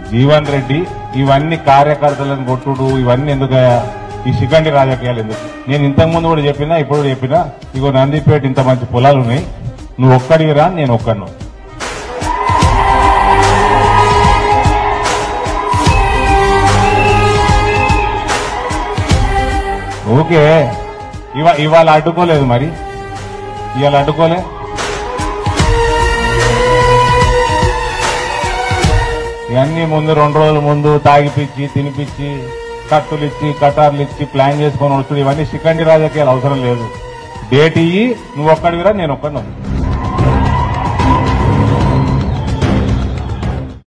జీవన్ రెడ్డి ఇవన్నీ కార్యకర్తలను కొట్టుడు ఇవన్నీ ఎందుకు ఈ శిఖండి రాజకీయాలు ఎందుకు నేను ఇంతకు ముందు కూడా చెప్పినా ఇప్పుడు కూడా చెప్పినా ఇగో నందిపేట ఇంత మంచి పొలాలు ఉన్నాయి నువ్వు ఒక్కడివి రా నేను ఒక్కను ఓకే ఇవా ఇవాళ అడ్డుకోలేదు మరి ఇవాళ అడ్డుకోలే ఇవన్నీ ముందు రెండు రోజుల ముందు తాగిపిచ్చి తినిపించి కత్తులు ఇచ్చి కటార్లు ఇచ్చి ప్లాన్ చేసుకొని వచ్చుడు ఇవన్నీ శిఖండి రాజకీయాలు అవసరం లేదు డేట్ ఇయ్యి నువ్వు ఒక్కడివిరా నేను ఒక్కడిని